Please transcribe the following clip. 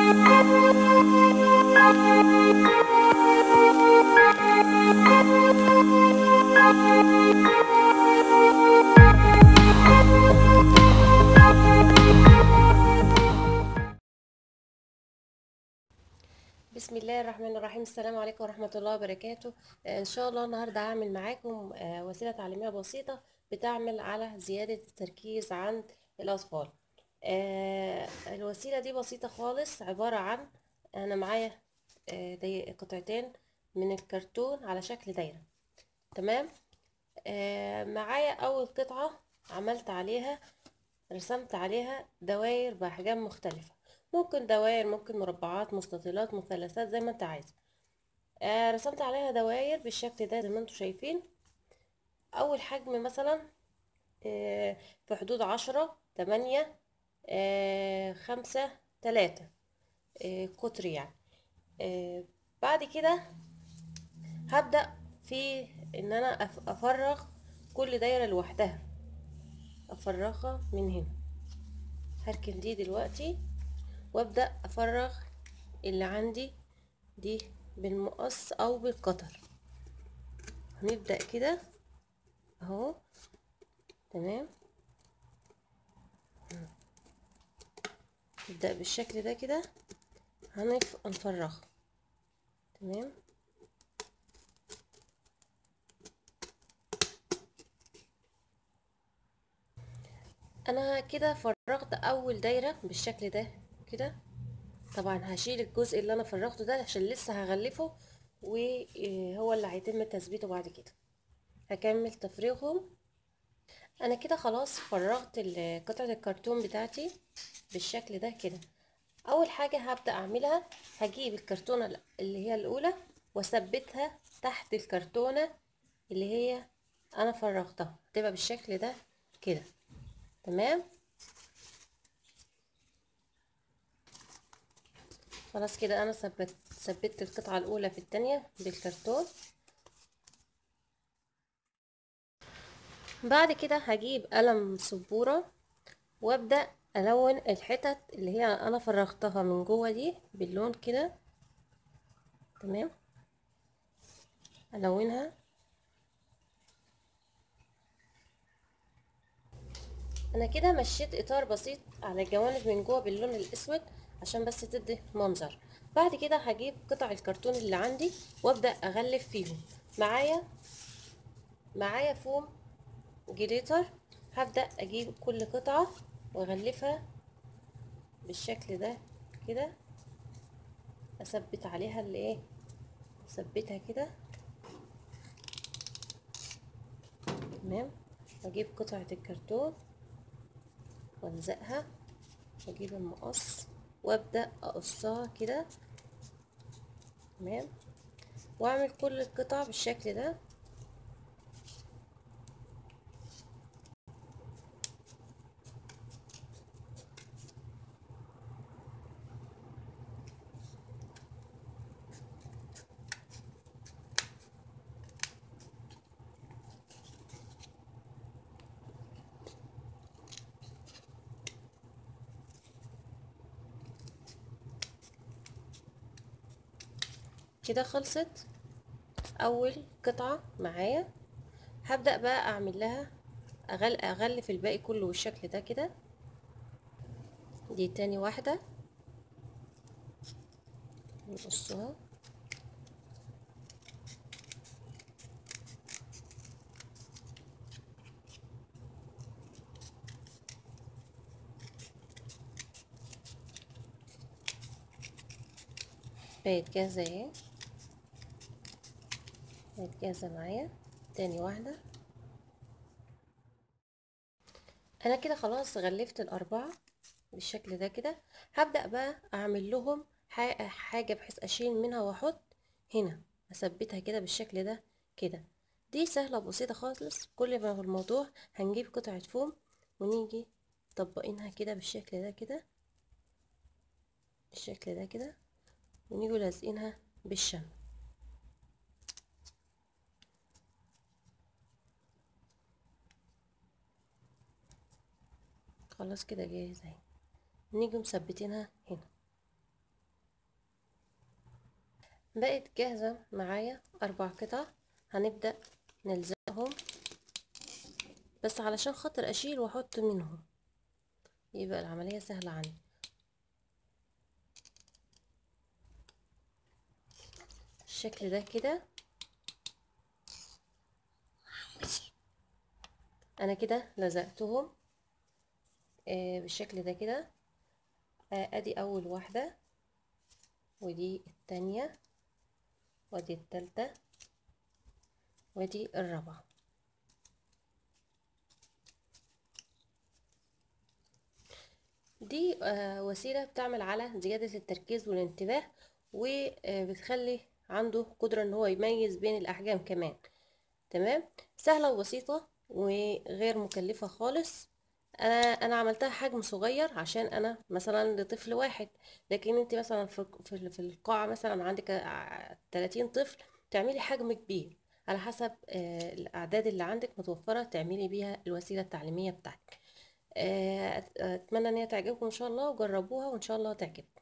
بسم الله الرحمن الرحيم السلام عليكم ورحمة الله وبركاته آه، إن شاء الله النهاردة هعمل معاكم آه، وسيلة تعليمية بسيطة بتعمل على زيادة التركيز عند الأطفال آه، الوسيلة دي بسيطة خالص عبارة عن أنا معايا آه، دي- قطعتين من الكرتون على شكل دايرة تمام آه، معايا أول قطعة عملت عليها رسمت عليها دوائر بأحجام مختلفة ممكن دوائر ممكن مربعات مستطيلات مثلثات زي ما انت عايز آه رسمت عليها دوائر بالشكل ده زي ما انتم شايفين اول حجم مثلا آه في حدود عشرة تمانية آه خمسة تلاتة آه قطر يعني آه بعد كده هبدأ في ان انا أف- افرغ كل دايرة لوحدها افرغها من هنا هركن دي دلوقتي وابدأ افرغ اللي عندي دي بالمقص او بالقطر هنبدأ كده اهو تمام نبدأ بالشكل ده كده هنف- هنفرغه تمام انا كده فرغت اول دايرة بالشكل ده كده طبعا هشيل الجزء اللي انا فرغته ده عشان لسه هغلفه وهو اللي هيتم تثبيته بعد كده هكمل تفريغهم انا كده خلاص فرغت ال- قطعة الكرتون بتاعتي بالشكل ده كده اول حاجة هبدأ اعملها هجيب الكرتونة اللي هي الاولى واثبتها تحت الكرتونة اللي هي انا فرغتها تبقى بالشكل ده كده تمام خلاص كده انا ثبت ثبت القطعة الاولى في التانية بالكرتون بعد كده هجيب قلم سبورة وابدأ الون الحتت اللي هي انا فرغتها من جوه دي باللون كده تمام الونها انا كده مشيت اطار بسيط على الجوانب من جوه باللون الاسود عشان بس تدي منظر بعد كده هجيب قطع الكرتون اللي عندي وابدا اغلف فيهم معايا معايا فوم جليتر هبدا اجيب كل قطعه واغلفها بالشكل ده كده اثبت عليها اللي ايه اثبتها كده تمام واجيب قطعه الكرتون والزقها واجيب المقص وابدا اقصها كده تمام واعمل كل القطع بالشكل ده كده خلصت اول قطعة معايا هبدأ بقى اعمل لها أغل... اغلف الباقي كله بالشكل ده كده دي تاني واحدة نقصها بقت جاهزة اهي بقت جاهزة معايا تاني واحدة انا كده خلاص غلفت الاربعة بالشكل ده كده هبدأ بقى اعمل لهم ح- حاجة بحيث اشيل منها واحط هنا اثبتها كده بالشكل ده كده دي سهلة وبسيطة خالص كل ما في الموضوع هنجيب قطعة فوم ونيجي طبقينها كده بالشكل ده كده بالشكل ده كده ونيجوا لازقينها بالشمع خلاص كده جاهز اهي نيجي مثبتينها هنا بقت جاهزة معايا أربع قطع هنبدأ نلزقهم بس علشان خاطر أشيل وأحط منهم يبقى العملية سهلة عندي الشكل ده كده انا كده لزقتهم آه بالشكل ده كده آه ادي اول واحدة ودي التانية ودي التالتة ودي الرابعة دي آه وسيلة بتعمل على زيادة التركيز والانتباه وبتخلي عنده قدرة ان هو يميز بين الاحجام كمان تمام سهلة وبسيطة وغير مكلفة خالص انا انا عملتها حجم صغير عشان انا مثلا لطفل واحد لكن انت مثلا في في في القاعة مثلا عندك ع- 30 طفل تعملي حجم كبير على حسب آه، الاعداد اللي عندك متوفرة تعملي بيها الوسيلة التعليمية بتاعتك آه، أت- اتمنى ان هي تعجبكم ان شاء الله وجربوها وان شاء الله تعجبكم